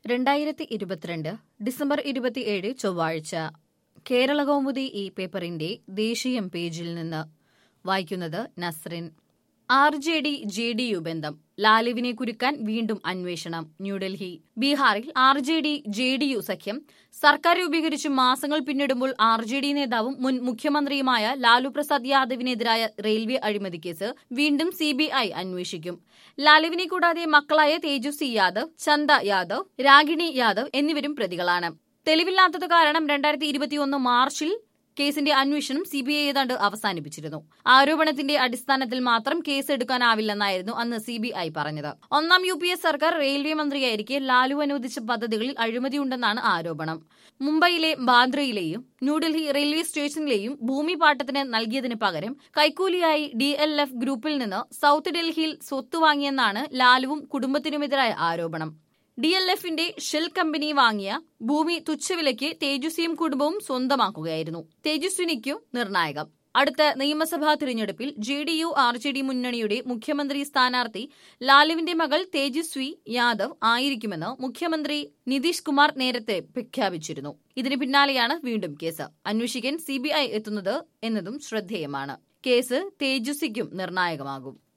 രണ്ടായിരത്തി ഇരുപത്തിരണ്ട് ഡിസംബർ ഇരുപത്തിയേഴ് ചൊവ്വാഴ്ച കേരള കൗമുദി ഈ പേപ്പറിന്റെ ദേശീയം പേജിൽ നിന്ന് വായിക്കുന്നത് Nasrin R J D J D U ബന്ധം ലാലുവിനെ കുരുക്കാൻ വീണ്ടും അന്വേഷണം ന്യൂഡൽഹി ബീഹാറിൽ R J D J D U സഖ്യം സർക്കാർ രൂപീകരിച്ച് മാസങ്ങൾ പിന്നിടുമ്പോൾ ആർ ജെ ഡി നേതാവും മുൻ മുഖ്യമന്ത്രിയുമായ ലാലു പ്രസാദ് യാദവിനെതിരായ റെയിൽവേ അഴിമതി കേസ് വീണ്ടും സി ബി ഐ അന്വേഷിക്കും ലാലുവിനെ കൂടാതെ മക്കളായ തേജസ്വി യാദവ് ചന്ദ യാദവ് രാഗിണി യാദവ് എന്നിവരും പ്രതികളാണ് തെളിവില്ലാത്തത് കാരണം രണ്ടായിരത്തി ഇരുപത്തിയൊന്ന് മാർച്ചിൽ കേസിന്റെ അന്വേഷണം സിബിഐ ഏതാണ്ട് അവസാനിപ്പിച്ചിരുന്നു ആരോപണത്തിന്റെ അടിസ്ഥാനത്തിൽ മാത്രം കേസ് എടുക്കാനാവില്ലെന്നായിരുന്നു അന്ന് സിബിഐ പറഞ്ഞത് ഒന്നാം യു പി എ സർക്കാർ റെയിൽവേ മന്ത്രിയായിരിക്കെ ലാലു അനുവദിച്ച പദ്ധതികളിൽ അഴിമതിയുണ്ടെന്നാണ് ആരോപണം മുംബൈയിലെ ബാന്ദ്രയിലെയും ന്യൂഡൽഹി റെയിൽവേ സ്റ്റേഷനിലെയും ഭൂമി പാട്ടത്തിന് നൽകിയതിന് പകരം കൈക്കൂലിയായി ഡി എൽ എഫ് ഗ്രൂപ്പിൽ നിന്ന് സൌത്ത് ഡൽഹിയിൽ സ്വത്ത് വാങ്ങിയെന്നാണ് ലാലുവും കുടുംബത്തിനുമെതിരായ ആരോപണം ഡി എൽ എഫിന്റെ ഷെൽ കമ്പനി വാങ്ങിയ ഭൂമി തുച്ഛവിലയ്ക്ക് തേജസ്വിയും കുടുംബവും സ്വന്തമാക്കുകയായിരുന്നു തേജസ്വിനിക്കു നിർണായകം അടുത്ത നിയമസഭാ തിരഞ്ഞെടുപ്പിൽ J D U R J D മുന്നണിയുടെ മുഖ്യമന്ത്രി സ്ഥാനാർത്ഥി ലാലുവിന്റെ മകൾ തേജസ്വി യാദവ് ആയിരിക്കുമെന്ന് മുഖ്യമന്ത്രി നിതീഷ് കുമാർ നേരത്തെ പ്രഖ്യാപിച്ചിരുന്നു ഇതിന് പിന്നാലെയാണ് വീണ്ടും കേസ് അന്വേഷിക്കാൻ സിബിഐ എത്തുന്നത് എന്നതും ശ്രദ്ധേയമാണ് കേസ് തേജസ്വിക്കും നിർണായകമാകും